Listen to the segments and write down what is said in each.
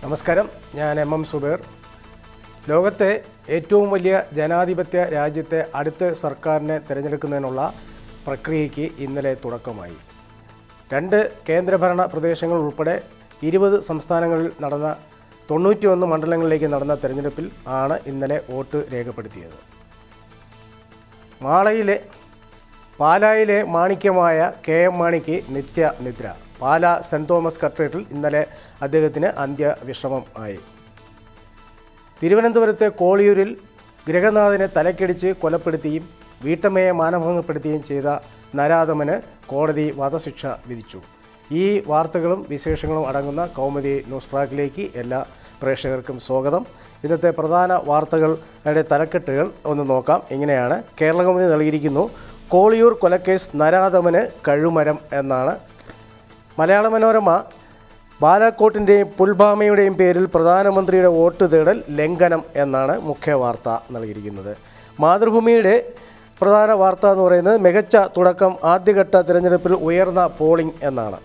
നമസ്കാരം ഞാൻ M M Zubair ലോകത്തെ ഏറ്റവും വലിയ ജനാധിപത്യ രാജ്യത്തെ അടുത്ത സർക്കാരിനെ തിരഞ്ഞെടുക്കുന്നതിനുള്ള പ്രക്രിയയ്ക്ക് ഇന്നലെ തുടക്കമായി രണ്ട് കേന്ദ്രഭരണ പ്രദേശങ്ങൾ ഉൾപ്പെടെ ഇരുപത് സംസ്ഥാനങ്ങളിൽ നടന്ന തൊണ്ണൂറ്റിയൊന്ന് മണ്ഡലങ്ങളിലേക്ക് നടന്ന തെരഞ്ഞെടുപ്പിൽ ആണ് ഇന്നലെ വോട്ട് രേഖപ്പെടുത്തിയത് മാളയിലെ പാലായിലെ മാണിക്യമായ കെ എം മാണിക്ക് നിത്യ നിദ്ര പാല സെൻറ് തോമസ് കത്തീഡ്രലിൽ ഇന്നലെ അദ്ദേഹത്തിന് അന്ത്യവിശ്രമം ആയി തിരുവനന്തപുരത്തെ കോളിയൂരിൽ ഗൃഹനാഥനെ തലക്കടിച്ച് കൊലപ്പെടുത്തിയും വീട്ടമ്മയെ മാനഭംഗപ്പെടുത്തുകയും ചെയ്ത നരാധമന് കോടതി വധശിക്ഷ വിധിച്ചു ഈ വാർത്തകളും വിശേഷങ്ങളും അടങ്ങുന്ന കൗമുദി ന്യൂസ് ട്രാക്കിലേക്ക് എല്ലാ പ്രേക്ഷകർക്കും സ്വാഗതം ഇന്നത്തെ പ്രധാന വാർത്തകളുടെ തലക്കെട്ടുകൾ ഒന്ന് നോക്കാം ഇങ്ങനെയാണ് കേരള കൗമുദി നൽകിയിരിക്കുന്നു കോളിയൂർ കൊലക്കേസ് നരാധമന് കഴുമരം എന്നാണ് മലയാള മനോരമ ബാലാക്കോട്ടിൻ്റെയും പുൽഭാമയുടെയും പേരിൽ പ്രധാനമന്ത്രിയുടെ വോട്ട് തേടൽ ലംഘനം എന്നാണ് മുഖ്യ വാർത്ത നൽകിയിരിക്കുന്നത് മാതൃഭൂമിയുടെ പ്രധാന വാർത്ത എന്ന് പറയുന്നത് മികച്ച തുടക്കം ആദ്യഘട്ട തിരഞ്ഞെടുപ്പിൽ ഉയർന്ന പോളിംഗ് എന്നാണ്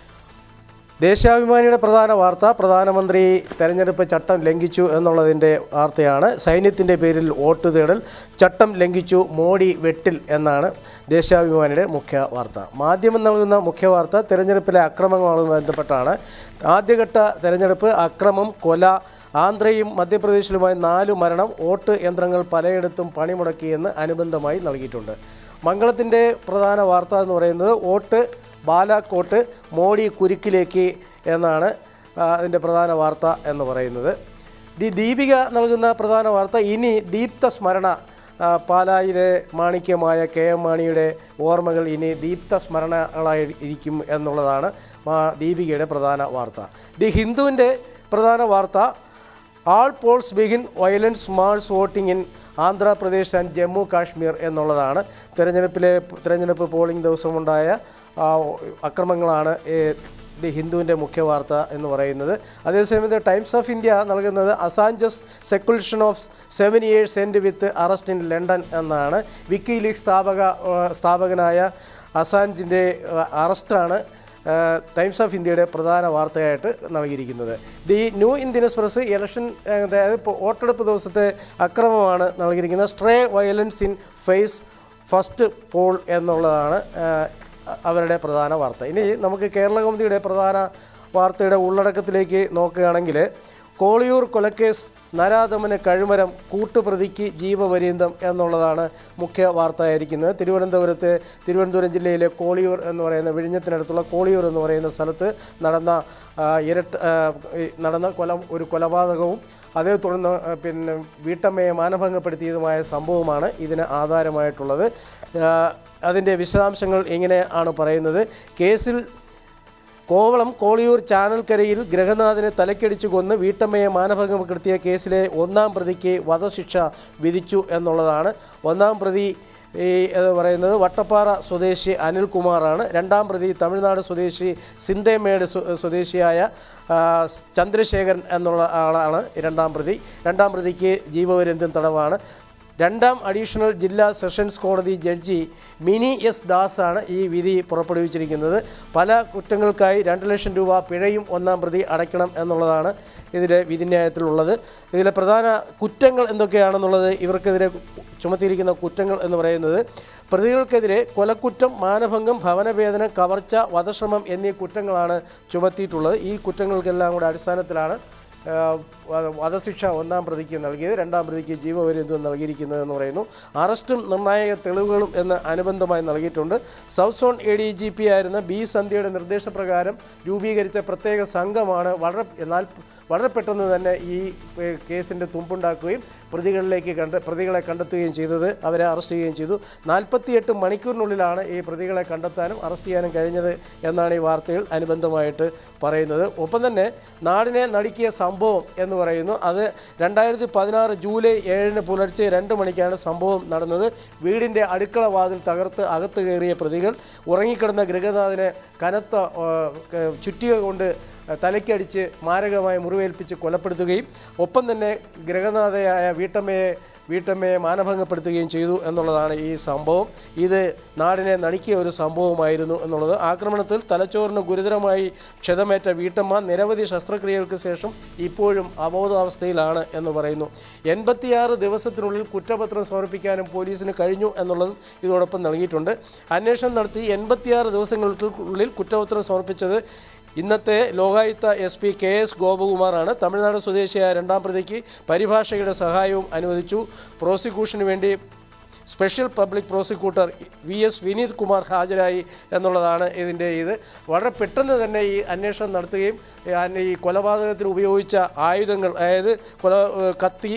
ദേശാഭിമാനിയുടെ പ്രധാന വാർത്ത പ്രധാനമന്ത്രി തെരഞ്ഞെടുപ്പ് ചട്ടം ലംഘിച്ചു എന്നുള്ളതിൻ്റെ വാർത്തയാണ് സൈന്യത്തിൻ്റെ പേരിൽ വോട്ട് തേടൽ ചട്ടം ലംഘിച്ചു മോഡി വെട്ടിൽ എന്നാണ് ദേശാഭിമാനിയുടെ മുഖ്യ വാർത്ത മാധ്യമം നൽകുന്ന മുഖ്യ വാർത്ത തിരഞ്ഞെടുപ്പിലെ അക്രമങ്ങളുമായി ബന്ധപ്പെട്ടാണ് ആദ്യഘട്ട തെരഞ്ഞെടുപ്പ് അക്രമം കൊല ആന്ധ്രയും മധ്യപ്രദേശിലുമായി നാല് മരണം വോട്ട് യന്ത്രങ്ങൾ പലയിടത്തും പണിമുടക്കിയെന്ന് അനുബന്ധമായി നൽകിയിട്ടുണ്ട് മംഗളത്തിൻ്റെ പ്രധാന വാർത്ത എന്ന് പറയുന്നത് വോട്ട് ബാലാക്കോട്ട് മോഡി കുരുക്കിലേക്ക് എന്നാണ് ആ, അതിൻ്റെ പ്രധാന വാർത്ത എന്ന് പറയുന്നത് ദി ദീപിക നൽകുന്ന പ്രധാന വാർത്ത ഇനി ദീപ്ത സ്മരണ ആ, പാലായിലെ മാണിക്യമായ കെ എം മാണിയുടെ ഓർമ്മകൾ ഇനി ദീപ്ത സ്മരണകളായി ഇരിക്കും എന്നുള്ളതാണ് മാ- ദീപികയുടെ പ്രധാന വാർത്ത ദി ഹിന്ദുവിൻ്റെ പ്രധാന വാർത്ത all polls begin violence mars voting in Andhra Pradesh and Jammu Kashmir എന്നുള്ളതാണ് തിരഞ്ഞെടുപ്പിലെ തിരഞ്ഞെടുപ്പ് പോളിംഗ് ദിവസമുണ്ടായ ആ, അക്രമങ്ങളാണ് ഏ, ദി ഹിന്ദുവിൻ്റെ മുഖ്യ വാർത്ത എന്ന് പറയുന്നത് അതേസമയം ദ ടൈംസ് ഓഫ് ഇന്ത്യ നൽകുന്നത് Assange's seclusion of seven years end with arrest in London എന്നാണ് വിക്കി ലീഗ് സ്ഥാപക ആ, സ്ഥാപകനായ അസാഞ്ചിൻ്റെ അറസ്റ്റാണ് ഏഹ് ടൈംസ് ഓഫ് ഇന്ത്യയുടെ പ്രധാന വാർത്തയായിട്ട് നൽകിയിരിക്കുന്നത് the New Indian Express election ഏഹ് അതായത് ഇപ്പോൾ വോട്ടെടുപ്പ് ദിവസത്തെ അക്രമമാണ് നൽകിയിരിക്കുന്നത് stray violence in phase first poll എന്നുള്ളതാണ് ഏഹ് അവരുടെ പ്രധാന വാർത്ത ഇനി നമുക്ക് കേരള കൗമുദിയുടെ പ്രധാന വാർത്തയുടെ ഉള്ളടക്കത്തിലേക്ക് നോക്കുകയാണെങ്കിൽ കോളിയൂർ കൊലക്കേസ് നരാധമന് കഴിമരം കൂട്ടുപ്രതിക്ക് ജീവപര്യന്തം എന്നുള്ളതാണ് മുഖ്യ വാർത്തയായിരിക്കുന്നത് തിരുവനന്തപുരത്ത് തിരുവനന്തപുരം ജില്ലയിലെ കോളിയൂർ എന്ന് പറയുന്ന വിഴിഞ്ഞത്തിനടുത്തുള്ള കോളിയൂർ എന്ന് പറയുന്ന സ്ഥലത്ത് നടന്ന ആ, ഇരട്ട ആ, ഈ നടന്ന കൊല ഒരു കൊലപാതകവും അതേ തുടർന്ന് ആ, പിന്നെ വീട്ടമ്മയെ മാനഭംഗപ്പെടുത്തിയതുമായ സംഭവമാണ് ഇതിന് ആധാരമായിട്ടുള്ളത് ആ, അതിൻ്റെ വിശദാംശങ്ങൾ ഇങ്ങനെ ആണ് പറയുന്നത് കേസിൽ കോവളം കോളിയൂർ ചാനൽക്കരയിൽ ഗ്രഹനാഥനെ തലക്കടിച്ചു കൊന്ന് വീട്ടമ്മയെ മാനഭംഗപ്പെടുത്തിയ കേസിലെ ഒന്നാം പ്രതിക്ക് വധശിക്ഷ വിധിച്ചു എന്നുള്ളതാണ് ഒന്നാം പ്രതി ഈ എന്ന് പറയുന്നത് വട്ടപ്പാറ സ്വദേശി അനിൽകുമാറാണ് രണ്ടാം പ്രതി തമിഴ്നാട് സ്വദേശി സിന്തേമേട് സ്വ- സ്വദേശിയായ ആ, ചന്ദ്രശേഖരൻ എന്നുള്ള ആളാണ് രണ്ടാം പ്രതി രണ്ടാം പ്രതിക്ക് ജീവപര്യന്തം തടവാണ് രണ്ടാം അഡീഷണൽ ജില്ലാ സെഷൻസ് കോടതി ജഡ്ജി മിനി എസ് ദാസാണ് ഈ വിധി പുറപ്പെടുവിച്ചിരിക്കുന്നത് പല കുറ്റങ്ങൾക്കായി രണ്ട് ലക്ഷം രൂപ പിഴയും ഒന്നാം പ്രതി അടയ്ക്കണം എന്നുള്ളതാണ് ഇതിലെ വിധിന്യായത്തിലുള്ളത് ഇതിലെ പ്രധാന കുറ്റങ്ങൾ എന്തൊക്കെയാണെന്നുള്ളത് ഇവർക്കെതിരെ ചുമത്തിയിരിക്കുന്ന കുറ്റങ്ങൾ എന്ന് പറയുന്നത് പ്രതികൾക്കെതിരെ കൊലക്കുറ്റം മാനഭംഗം ഭവനഭേദനം കവർച്ച വധശ്രമം എന്നീ കുറ്റങ്ങളാണ് ചുമത്തിയിട്ടുള്ളത് ഈ കുറ്റങ്ങൾക്കെല്ലാം കൂടെ അടിസ്ഥാനത്തിലാണ് ആ, വധ- വധശിക്ഷ ഒന്നാം പ്രതിക്ക് നൽകിയത് രണ്ടാം പ്രതിക്ക് ജീവപര്യന്തം നൽകിയിരിക്കുന്നതെന്ന് പറയുന്നു അറസ്റ്റും നിർണായക തെളിവുകളും എന്ന് അനുബന്ധമായി നൽകിയിട്ടുണ്ട് south zone A D G P ആയിരുന്ന ബി സന്ധ്യയുടെ നിർദ്ദേശപ്രകാരം രൂപീകരിച്ച പ്രത്യേക സംഘമാണ് വളരെ എന്നാൽ വളരെ പെട്ടെന്ന് തന്നെ ഈ ഏ, കേസിൻ്റെ തുമ്പുണ്ടാക്കുകയും പ്രതികളിലേക്ക് കണ്ട് പ്രതികളെ കണ്ടെത്തുകയും ചെയ്തത് അവരെ അറസ്റ്റ് ചെയ്യുകയും ചെയ്തു നാൽപ്പത്തിയെട്ട് മണിക്കൂറിനുള്ളിലാണ് ഈ പ്രതികളെ കണ്ടെത്താനും അറസ്റ്റ് ചെയ്യാനും കഴിഞ്ഞത് എന്നാണ് ഈ വാർത്തയിൽ അനുബന്ധമായിട്ട് പറയുന്നത് ഒപ്പം തന്നെ നാടിനെ നടുക്കിയ സംഭവം എന്ന് പറയുന്നു അത് രണ്ടായിരത്തി പതിനാറ് ജൂലൈ ഏഴിന് പുലർച്ചെ രണ്ട് മണിക്കാണ് സംഭവം നടന്നത് വീടിൻ്റെ അടുക്കള വാതിൽ തകർത്ത് അകത്ത് കയറിയ പ്രതികൾ ഉറങ്ങിക്കിടന്ന ഗൃഹനാഥനെ കനത്ത ആ, ക- ചുറ്റിക കൊണ്ട് ഏഹ്, തലയ്ക്കടിച്ച് മാരകമായി മുറിവേൽപ്പിച്ച് കൊലപ്പെടുത്തുകയും ഒപ്പം തന്നെ ഗ്രഹനാഥയായ വീട്ടമ്മയെ വീട്ടമ്മയെ മാനഭംഗപ്പെടുത്തുകയും ചെയ്തു എന്നുള്ളതാണ് ഈ സംഭവം ഇത് നാടിനെ നടുക്കിയ ഒരു സംഭവമായിരുന്നു എന്നുള്ളത് ആക്രമണത്തിൽ തലച്ചോറിന് ഗുരുതരമായി ക്ഷതമേറ്റ വീട്ടമ്മ നിരവധി ശസ്ത്രക്രിയകൾക്ക് ശേഷം ഇപ്പോഴും അബോധാവസ്ഥയിലാണ് എന്ന് പറയുന്നു എൺപത്തിയാറ് ദിവസത്തിനുള്ളിൽ കുറ്റപത്രം സമർപ്പിക്കാനും പോലീസിന് കഴിഞ്ഞു എന്നുള്ളതും ഇതോടൊപ്പം നൽകിയിട്ടുണ്ട് അന്വേഷണം നടത്തി എൺപത്തിയാറ് ദിവസങ്ങൾക്കുള്ളിൽ കുറ്റപത്രം സമർപ്പിച്ചത് ഇന്നത്തെ Lokayukta S P K S ഗോപകുമാറാണ് തമിഴ്നാട് സ്വദേശിയായ രണ്ടാം പ്രതിക്ക് പരിഭാഷയുടെ സഹായവും അനുവദിച്ചു പ്രോസിക്യൂഷന് വേണ്ടി special public prosecutor V S Vineeth Kumar ഹാജരായി എന്നുള്ളതാണ് ഇതിൻ്റെ ഇത് വളരെ പെട്ടെന്ന് തന്നെ ഈ അന്വേഷണം നടത്തുകയും ഈ അന്വ- ഈ കൊലപാതകത്തിന് ഉപയോഗിച്ച ആയുധങ്ങൾ അതായത് കൊല ഏഹ് കത്തി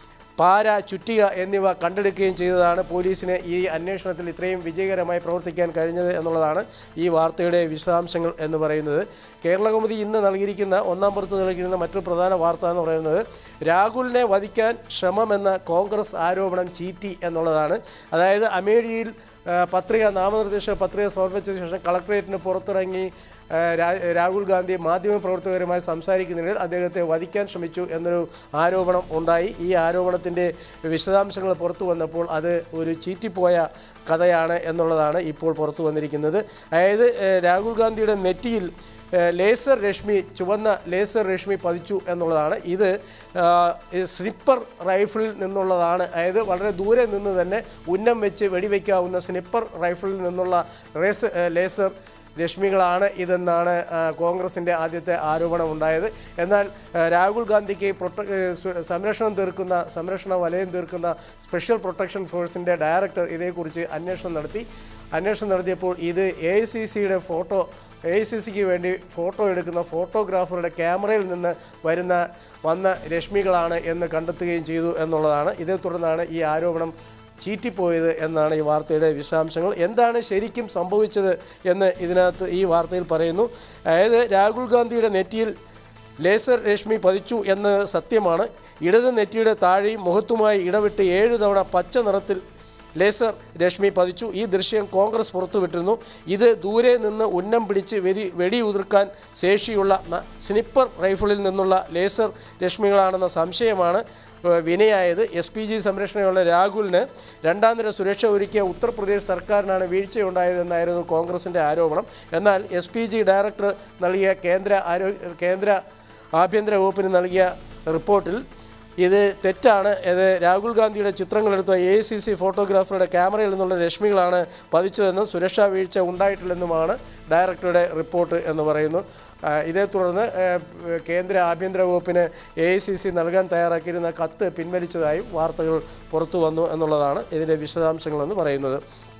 പാര ചുറ്റിക എന്നിവ കണ്ടെടുക്കുകയും ചെയ്തതാണ് പോലീസിന് ഈ അന്വേഷണത്തിൽ ഇത്രയും വിജയകരമായി പ്രവർത്തിക്കാൻ കഴിഞ്ഞത് എന്നുള്ളതാണ് ഈ വാർത്തയുടെ വിശദാംശങ്ങൾ എന്ന് പറയുന്നത് കേരളകൗമുദി ഇന്ന് നൽകിയിരിക്കുന്ന ഒന്നാം പുറത്ത് നൽകിയിരുന്ന മറ്റൊരു പ്രധാന വാർത്ത എന്ന് പറയുന്നത് രാഹുലിനെ വധിക്കാൻ ശ്രമമെന്ന കോൺഗ്രസ് ആരോപണം ചീറ്റി എന്നുള്ളതാണ് അതായത് അമേഠിയിൽ ആ, പത്രിക നാമനിർദ്ദേശ പത്രിക സമർപ്പിച്ച ശേഷം കളക്ടറേറ്റിന് പുറത്തിറങ്ങി ആ, രാ- രാഹുൽ ഗാന്ധി മാധ്യമപ്രവർത്തകരുമായി സംസാരിക്കുന്നതിനിടയിൽ അദ്ദേഹത്തെ വധിക്കാൻ ശ്രമിച്ചു എന്നൊരു ആരോപണം ഉണ്ടായി ഈ ആരോപണത്തിൻ്റെ വിശദാംശങ്ങൾ പുറത്തു വന്നപ്പോൾ അത് ഒരു ചീറ്റിപ്പോയ കഥയാണ് എന്നുള്ളതാണ് ഇപ്പോൾ പുറത്തു വന്നിരിക്കുന്നത് അതായത് ഏ, രാഹുൽ ഗാന്ധിയുടെ നെറ്റിയിൽ ഏ, ലേസർ രശ്മി ചുവന്ന ലേസർ രശ്മി പതിച്ചു എന്നുള്ളതാണ് ഇത് ആ, ഈ സ്നിപ്പർ റൈഫിളിൽ നിന്നുള്ളതാണ് അതായത് വളരെ ദൂരെ നിന്ന് തന്നെ ഉന്നം വെച്ച് വെടിവെക്കാവുന്ന സ്നിപ്പർ റൈഫിളിൽ നിന്നുള്ള റേസ് ഏ, ലേസർ രശ്മികളാണ് ഇതെന്നാണ് ആ, കോൺഗ്രസിൻ്റെ ആദ്യത്തെ ആരോപണം ഉണ്ടായത് എന്നാൽ ആ, രാഹുൽ ഗാന്ധിക്ക് പ്രൊട്ട ഏ, സു- സംരക്ഷണം തീർക്കുന്ന സംരക്ഷണ വലയം തീർക്കുന്ന സ്പെഷ്യൽ പ്രൊട്ടക്ഷൻ ഫോഴ്സിൻ്റെ ഡയറക്ടർ ഇതേക്കുറിച്ച് അന്വേഷണം നടത്തി അന്വേഷണം നടത്തിയപ്പോൾ ഇത് എ ഐ സി സിയുടെ ഫോട്ടോ എ ഐ സി സിക്ക് വേണ്ടി ഫോട്ടോ എടുക്കുന്ന ഫോട്ടോഗ്രാഫറുടെ ക്യാമറയിൽ നിന്ന് വരുന്ന വന്ന രശ്മികളാണ് എന്ന് കണ്ടെത്തുകയും ചെയ്തു എന്നുള്ളതാണ് ഇതേ തുടർന്നാണ് ഈ ആരോപണം ചീറ്റിപ്പോയത് എന്നാണ് ഈ വാർത്തയുടെ വിശദാംശങ്ങൾ എന്താണ് ശരിക്കും സംഭവിച്ചത് എന്ന് ഇതിനകത്ത് ഈ വാർത്തയിൽ പറയുന്നു അതായത് രാഹുൽ ഗാന്ധിയുടെ നെറ്റിയിൽ ലേസർ രശ്മി പതിച്ചു എന്ന് സത്യമാണ് ഇടത് നെറ്റിയുടെ താഴെയും മുഖത്തുമായി ഇടവിട്ട് ഏഴ് തവണ പച്ച നിറത്തിൽ ലേസർ രശ്മി പതിച്ചു ഈ ദൃശ്യം കോൺഗ്രസ് പുറത്തുവിട്ടിരുന്നു ഇത് ദൂരെ നിന്ന് ഉന്നം പിടിച്ച് വെടി വെടിയുതിർക്കാൻ ശേഷിയുള്ള ന- സ്നിപ്പർ റൈഫിളിൽ നിന്നുള്ള ലേസർ രശ്മികളാണെന്ന സംശയമാണ് ഏഹ്, വിനയായത് എസ് പി ജി സംരക്ഷണയുള്ള രാഹുലിന് രണ്ടാം നിര സുരക്ഷ ഒരുക്കിയ ഉത്തർപ്രദേശ് സർക്കാരിനാണ് വീഴ്ചയുണ്ടായതെന്നായിരുന്നു കോൺഗ്രസിൻ്റെ ആരോപണം എന്നാൽ എസ് പി ജി ഡയറക്ടർ നൽകിയ കേന്ദ്ര ആരോഗ്യ കേന്ദ്ര ആഭ്യന്തര വകുപ്പിന് നൽകിയ റിപ്പോർട്ടിൽ ഇത് തെറ്റാണ് ഇത് രാഹുൽ ഗാന്ധിയുടെ ചിത്രങ്ങളെടുത്ത എ സി സി ഫോട്ടോഗ്രാഫറുടെ ക്യാമറയിൽ നിന്നുള്ള രശ്മികളാണ് പതിച്ചതെന്നും സുരക്ഷാ വീഴ്ച ഉണ്ടായിട്ടില്ലെന്നുമാണ് ഡയറക്ടറുടെ റിപ്പോർട്ട് എന്ന് പറയുന്നു ആ, ഇതേ തുടർന്ന് ഏ, കേന്ദ്ര ആഭ്യന്തര വകുപ്പിന് എ ഐ സി സി നൽകാൻ തയ്യാറാക്കിയിരുന്ന കത്ത് പിൻവലിച്ചതായും വാർത്തകൾ പുറത്തു വന്നു എന്നുള്ളതാണ് ഇതിൻ്റെ വിശദാംശങ്ങളെന്ന് പറയുന്നത്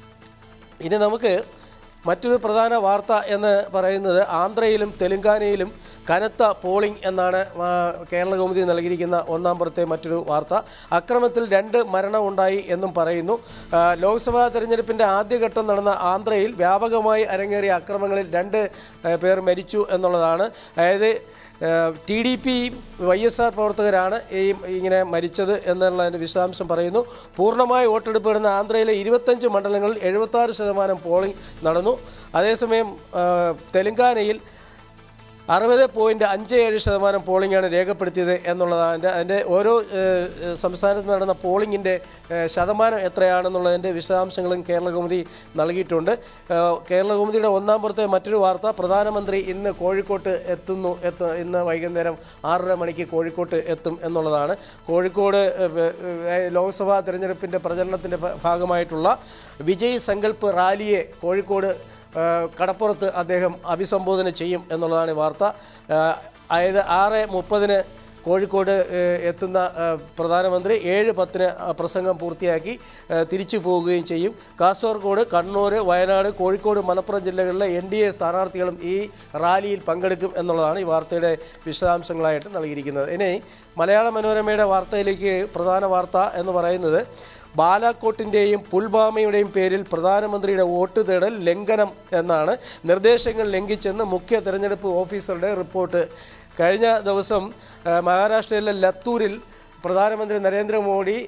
ഇനി നമുക്ക് മറ്റൊരു പ്രധാന വാർത്ത എന്ന് പറയുന്നത് ആന്ധ്രയിലും തെലുങ്കാനയിലും കനത്ത പോളിംഗ് എന്നാണ് ആ, കേരള കൗമുദി നൽകിയിരിക്കുന്ന ഒന്നാം പുറത്തെ മറ്റൊരു വാർത്ത അക്രമത്തിൽ രണ്ട് മരണമുണ്ടായി എന്നും പറയുന്നു ആ, ലോക്സഭാ തെരഞ്ഞെടുപ്പിൻ്റെ ആദ്യഘട്ടം നടന്ന ആന്ധ്രയിൽ വ്യാപകമായി അരങ്ങേറിയ അക്രമങ്ങളിൽ രണ്ട് ആ, പേർ മരിച്ചു എന്നുള്ളതാണ് അതായത് T D P Y S R പ്രവർത്തകരാണ് ഈ ഇങ്ങനെ മരിച്ചത് എന്നുള്ളതിൻ്റെ വിശദാംശം പറയുന്നു പൂർണ്ണമായി വോട്ടെടുപ്പ് നടന്ന ആന്ധ്രയിലെ ഇരുപത്തഞ്ച് മണ്ഡലങ്ങളിൽ എഴുപത്താറ് ശതമാനം പോളിംഗ് നടന്നു അതേസമയം ആ, തെലങ്കാനയിൽ അറുപത് പോയിൻറ്റ് അഞ്ച് ഏഴ് ശതമാനം പോളിംഗാണ് രേഖപ്പെടുത്തിയത് എന്നുള്ളതാണ് അതിൻ്റെ അതിൻ്റെ ഓരോ ഏഹ്, ഏഹ്, സംസ്ഥാനത്ത് നടന്ന പോളിംഗിൻ്റെ ഏഹ്, ശതമാനം എത്രയാണെന്നുള്ളതിൻ്റെ വിശദാംശങ്ങളും കേരള കൗമുദി നൽകിയിട്ടുണ്ട് ഏഹ്, കേരള കൗമുദിയുടെ ഒന്നാം പുറത്തെ മറ്റൊരു വാർത്ത പ്രധാനമന്ത്രി ഇന്ന് കോഴിക്കോട്ട് എത്തുന്നു എത്ത ഇന്ന് വൈകുന്നേരം ആറര മണിക്ക് കോഴിക്കോട്ട് എത്തും എന്നുള്ളതാണ് കോഴിക്കോട് ഏഹ്, ഏഹ്, ലോക്സഭാ തെരഞ്ഞെടുപ്പിൻ്റെ പ്രചരണത്തിൻ്റെ ഭാഗമായിട്ടുള്ള വിജയ് സങ്കല്പ് റാലിയെ കോഴിക്കോട് ആ, കടപ്പുറത്ത് അദ്ദേഹം അഭിസംബോധന ചെയ്യും എന്നുള്ളതാണ് ഈ വാർത്ത ആ, അതായത് ആറ് മുപ്പതിന് കോഴിക്കോട് ഏ, എത്തുന്ന ആ, പ്രധാനമന്ത്രി ഏഴ് പത്തിന് ആ പ്രസംഗം പൂർത്തിയാക്കി ആ, തിരിച്ചു പോവുകയും ചെയ്യും കാസർഗോഡ് കണ്ണൂർ വയനാട് കോഴിക്കോട് മലപ്പുറം ജില്ലകളിലെ എൻ ഡി എ സ്ഥാനാർത്ഥികളും ഈ റാലിയിൽ പങ്കെടുക്കും എന്നുള്ളതാണ് ഈ വാർത്തയുടെ വിശദാംശങ്ങളായിട്ട് നൽകിയിരിക്കുന്നത് ഇനി മലയാള മനോരമയുടെ വാർത്തയിലേക്ക് പ്രധാന വാർത്ത എന്ന് പറയുന്നത് ബാലാക്കോട്ടിൻ്റെയും പുൽവാമയുടെയും പേരിൽ പ്രധാനമന്ത്രിയുടെ വോട്ട് തേടൽ ലംഘനം എന്നാണ് നിർദ്ദേശങ്ങൾ ലംഘിച്ചെന്ന് മുഖ്യ തെരഞ്ഞെടുപ്പ് ഓഫീസറുടെ റിപ്പോർട്ട് കഴിഞ്ഞ ദിവസം ആ, മഹാരാഷ്ട്രയിലെ ലത്തൂരിൽ പ്രധാനമന്ത്രി നരേന്ദ്രമോദി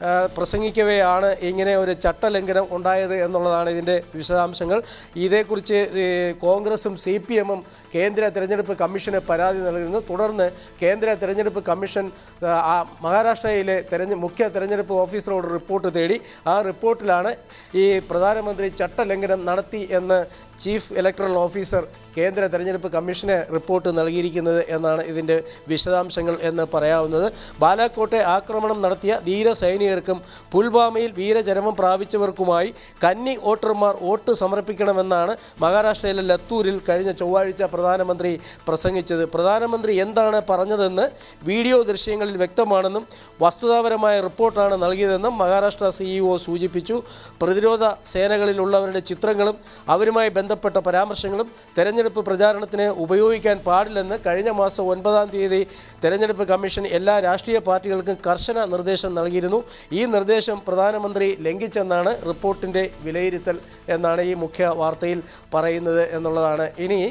ആ, പ്രസംഗിക്കവെയാണ് ഇങ്ങനെ ഒരു ചട്ടലംഘനം ഉണ്ടായത് എന്നുള്ളതാണ് ഇതിൻ്റെ വിശദാംശങ്ങൾ ഇതേക്കുറിച്ച് ഈ കോൺഗ്രസും സി പി എമ്മും കേന്ദ്ര തെരഞ്ഞെടുപ്പ് കമ്മീഷന് പരാതി നൽകിയിരുന്നു തുടർന്ന് കേന്ദ്ര തെരഞ്ഞെടുപ്പ് കമ്മീഷൻ ആ, ആ മഹാരാഷ്ട്രയിലെ തെരഞ്ഞെ മുഖ്യ തെരഞ്ഞെടുപ്പ് ഓഫീസറോട് റിപ്പോർട്ട് തേടി ആ റിപ്പോർട്ടിലാണ് ഈ പ്രധാനമന്ത്രി ചട്ടലംഘനം നടത്തി എന്ന് ചീഫ് ഇലക്ടറൽ ഓഫീസർ കേന്ദ്ര തെരഞ്ഞെടുപ്പ് കമ്മീഷന് റിപ്പോർട്ട് നൽകിയിരിക്കുന്നത് എന്നാണ് ഇതിൻ്റെ വിശദാംശങ്ങൾ എന്ന് പറയാവുന്നത് ബാലാക്കോട്ടെ ആക്രമണം നടത്തിയ ധീര സൈനികർക്കും പുൽവാമയിൽ വീരചരമം പ്രാപിച്ചവർക്കുമായി കന്നി വോട്ടർമാർ വോട്ട് സമർപ്പിക്കണമെന്നാണ് മഹാരാഷ്ട്രയിലെ ലത്തൂരിൽ കഴിഞ്ഞ ചൊവ്വാഴ്ച പ്രധാനമന്ത്രി പ്രസംഗിച്ചത് പ്രധാനമന്ത്രി എന്താണ് പറഞ്ഞതെന്ന് വീഡിയോ ദൃശ്യങ്ങളിൽ വ്യക്തമാണെന്നും വസ്തുതാപരമായ റിപ്പോർട്ടാണ് നൽകിയതെന്നും മഹാരാഷ്ട്ര സിഇഒ സൂചിപ്പിച്ചു പ്രതിരോധ സേനകളിലുള്ളവരുടെ ചിത്രങ്ങളും അവരുമായി ബന്ധപ്പെട്ട പരാമർശങ്ങളും തെരഞ്ഞെടുപ്പ് പ്രചാരണത്തിന് ഉപയോഗിക്കാൻ പാടില്ലെന്ന് കഴിഞ്ഞ മാസം ഒൻപതാം തീയതി തെരഞ്ഞെടുപ്പ് കമ്മീഷൻ എല്ലാ രാഷ്ട്രീയ പാർട്ടികൾക്കും കർശന നിർദ്ദേശം നൽകിയിരുന്നു ഈ നിർദ്ദേശം പ്രധാനമന്ത്രി ലംഘിച്ചെന്നാണ് റിപ്പോർട്ടിൻ്റെ വിലയിരുത്തൽ എന്നാണ് ഈ മുഖ്യ വാർത്തയിൽ പറയുന്നത് എന്നുള്ളതാണ് ഇനി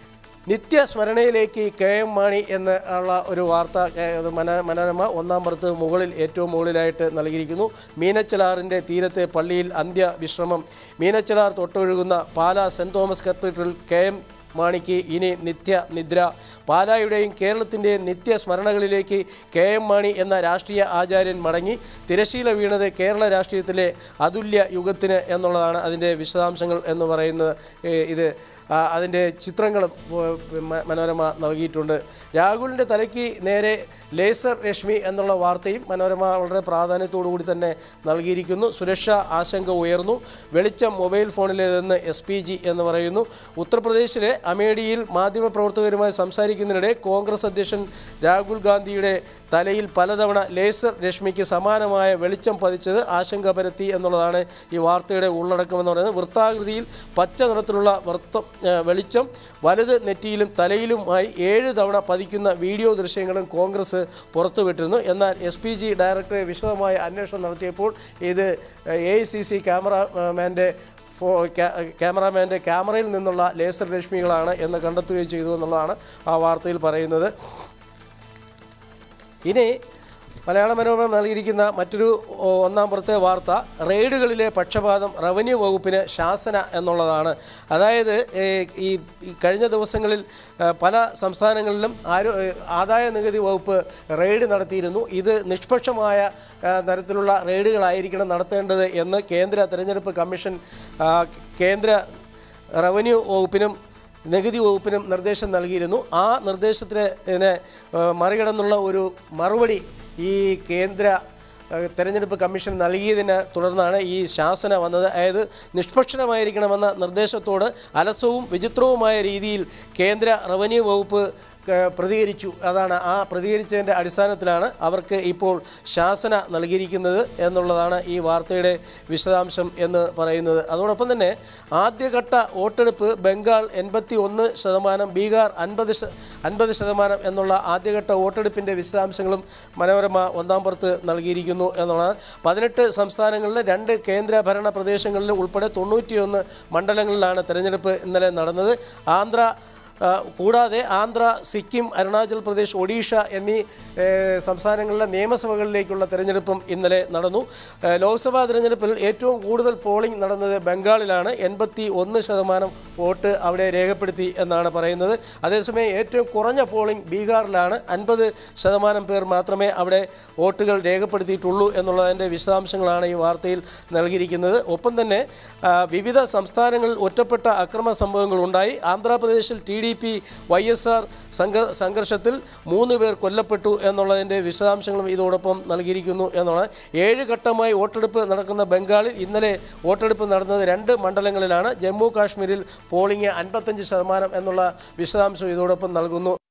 നിത്യസ്മരണയിലേക്ക് കെ എം മാണി എന്ന് ഉള്ള ഒരു വാർത്ത കേ- അത് മന മനോരമ ഒന്നാം പുറത്ത് മുകളിൽ ഏറ്റവും മുകളിലായിട്ട് നൽകിയിരിക്കുന്നു മീനച്ചലാറിൻ്റെ തീരത്തെ പള്ളിയിൽ അന്ത്യവിശ്രമം മീനച്ചലാർ തൊട്ടൊഴുകുന്ന Pala saint Thomas cathedral K M മാണിക്ക് ഇനി നിത്യ നിദ്ര പാലായുടെയും കേരളത്തിൻ്റെയും നിത്യസ്മരണകളിലേക്ക് കെ എം മാണി എന്ന രാഷ്ട്രീയ ആചാര്യൻ മടങ്ങി തിരശീല വീണത് കേരള രാഷ്ട്രീയത്തിലെ അതുല്യ യുഗത്തിന് എന്നുള്ളതാണ് അതിൻ്റെ വിശദാംശങ്ങൾ എന്ന് പറയുന്നത് ഏ, ഇത് ആ, അതിൻ്റെ ചിത്രങ്ങളും ഏ, മ- മനോരമ നൽകിയിട്ടുണ്ട് രാഹുലിൻ്റെ തലയ്ക്ക് നേരെ ലേസർ രശ്മി എന്നുള്ള വാർത്തയും മനോരമ വളരെ പ്രാധാന്യത്തോടു കൂടി തന്നെ നൽകിയിരിക്കുന്നു സുരക്ഷാ ആശങ്ക ഉയർന്നു വെളിച്ചം മൊബൈൽ ഫോണിലേതെന്ന് എസ് പി ജി എന്ന് പറയുന്നു ഉത്തർപ്രദേശിലെ അമേഠിയിൽ മാധ്യമപ്രവർത്തകരുമായി സംസാരിക്കുന്നതിനിടെ കോൺഗ്രസ് അധ്യക്ഷൻ രാഹുൽ ഗാന്ധിയുടെ തലയിൽ പലതവണ ലേസർ രശ്മിക്ക് സമാനമായ വെളിച്ചം പതിച്ചത് ആശങ്ക പരത്തി എന്നുള്ളതാണ് ഈ വാർത്തയുടെ ഉള്ളടക്കം എന്ന് പറയുന്നത് വൃത്താകൃതിയിൽ പച്ച നിറത്തിലുള്ള വൃത്തം ഏ, വെളിച്ചം വലത് നെറ്റിയിലും തലയിലുമായി ഏഴ് തവണ പതിക്കുന്ന വീഡിയോ ദൃശ്യങ്ങളും കോൺഗ്രസ് പുറത്തുവിട്ടിരുന്നു എന്നാൽ എസ് പി ജി ഡയറക്ടറെ വിശദമായ അന്വേഷണം നടത്തിയപ്പോൾ ഇത് എ ഐ സി സി ക്യാമറാമാൻ്റെ ഫോ ക്യാ- ക്യാമറാമാൻ്റെ ക്യാമറയിൽ നിന്നുള്ള ലേസർ രശ്മികളാണ് എന്ന് കണ്ടെത്തുകയും ചെയ്തു എന്നുള്ളതാണ് ആ വാർത്തയിൽ പറയുന്നത് ഇനി മലയാള മനോരമ നൽകിയിരിക്കുന്ന മറ്റൊരു ഓ, ഒന്നാം പുറത്തെ വാർത്ത റെയ്ഡുകളിലെ പക്ഷപാതം റവന്യൂ വകുപ്പിന് ശാസന എന്നുള്ളതാണ് അതായത് ഏ, ഈ ഈ കഴിഞ്ഞ ദിവസങ്ങളിൽ ഏ, പല സംസ്ഥാനങ്ങളിലും ആരോ ഏ, ആദായ നികുതി വകുപ്പ് റെയ്ഡ് നടത്തിയിരുന്നു ഇത് നിഷ്പക്ഷമായ ഏ, തരത്തിലുള്ള റെയ്ഡുകളായിരിക്കണം നടത്തേണ്ടത് എന്ന് കേന്ദ്ര തെരഞ്ഞെടുപ്പ് കമ്മീഷൻ ആ, കേന്ദ്ര റവന്യൂ വകുപ്പിനും നികുതി വകുപ്പിനും നിർദ്ദേശം നൽകിയിരുന്നു ആ നിർദ്ദേശത്തിന് ഇതിനെ, ഏ, മറികടന്നുള്ള ഒരു മറുപടി ഈ കേന്ദ്ര ഏ, തെരഞ്ഞെടുപ്പ് കമ്മീഷൻ നൽകിയതിനെ തുടർന്നാണ് ഈ ശാസന വന്നത് അതായത് നിഷ്പക്ഷമായിരിക്കണമെന്ന നിർദ്ദേശത്തോട് അലസവും വിചിത്രവുമായ രീതിയിൽ കേന്ദ്ര റവന്യൂ വകുപ്പ് ഏ, പ്രതികരിച്ചു അതാണ് ആ പ്രതികരിച്ചതിൻ്റെ അടിസ്ഥാനത്തിലാണ് അവർക്ക് ഇപ്പോൾ ശാസന നൽകിയിരിക്കുന്നത് എന്നുള്ളതാണ് ഈ വാർത്തയുടെ വിശദാംശം എന്ന് പറയുന്നത് അതോടൊപ്പം തന്നെ ആദ്യഘട്ട വോട്ടെടുപ്പ് ബംഗാൾ എൺപത്തി ഒന്ന് ശതമാനം ബീഹാർ അൻപത് ശ അൻപത് ശതമാനം എന്നുള്ള ആദ്യഘട്ട വോട്ടെടുപ്പിൻ്റെ വിശദാംശങ്ങളും മനോരമ ഒന്നാം പുറത്ത് നൽകിയിരിക്കുന്നു എന്നുള്ളതാണ് പതിനെട്ട് സംസ്ഥാനങ്ങളിലെ രണ്ട് കേന്ദ്ര ഭരണ പ്രദേശങ്ങളിലും ഉൾപ്പെടെ തൊണ്ണൂറ്റിയൊന്ന് മണ്ഡലങ്ങളിലാണ് തെരഞ്ഞെടുപ്പ് ഇന്നലെ നടന്നത് ആന്ധ്ര ആ, കൂടാതെ ആന്ധ്ര സിക്കിം അരുണാചൽ പ്രദേശ് ഒഡീഷ എന്നീ ഏ, സംസ്ഥാനങ്ങളിലെ നിയമസഭകളിലേക്കുള്ള തെരഞ്ഞെടുപ്പും ഇന്നലെ നടന്നു ഏ, ലോക്സഭാ തെരഞ്ഞെടുപ്പിൽ ഏറ്റവും കൂടുതൽ പോളിംഗ് നടന്നത് ബംഗാളിലാണ് എൺപത്തി ഒന്ന് ശതമാനം വോട്ട് അവിടെ രേഖപ്പെടുത്തി എന്നാണ് പറയുന്നത് അതേസമയം ഏറ്റവും കുറഞ്ഞ പോളിംഗ് ബീഹാറിലാണ് അൻപത് ശതമാനം പേർ മാത്രമേ അവിടെ വോട്ടുകൾ രേഖപ്പെടുത്തിയിട്ടുള്ളൂ എന്നുള്ളതിൻ്റെ വിശദാംശങ്ങളാണ് ഈ വാർത്തയിൽ നൽകിയിരിക്കുന്നത് ഒപ്പം തന്നെ ആ, വിവിധ സംസ്ഥാനങ്ങളിൽ ഒറ്റപ്പെട്ട അക്രമ സംഭവങ്ങൾ ഉണ്ടായി ആന്ധ്രാപ്രദേശിൽ T D P Y S R സംഘ സംഘർഷത്തിൽ മൂന്ന് പേർ കൊല്ലപ്പെട്ടു എന്നുള്ളതിൻ്റെ വിശദാംശങ്ങളും ഇതോടൊപ്പം നൽകിയിരിക്കുന്നു എന്നുള്ളത് ഏഴ് ഘട്ടമായി വോട്ടെടുപ്പ് നടക്കുന്ന ബംഗാളിൽ ഇന്നലെ വോട്ടെടുപ്പ് നടന്നത് രണ്ട് മണ്ഡലങ്ങളിലാണ് ജമ്മു കാശ്മീരിൽ പോളിംഗ് അൻപത്തഞ്ച് ശതമാനം എന്നുള്ള വിശദാംശം ഇതോടൊപ്പം നൽകുന്നു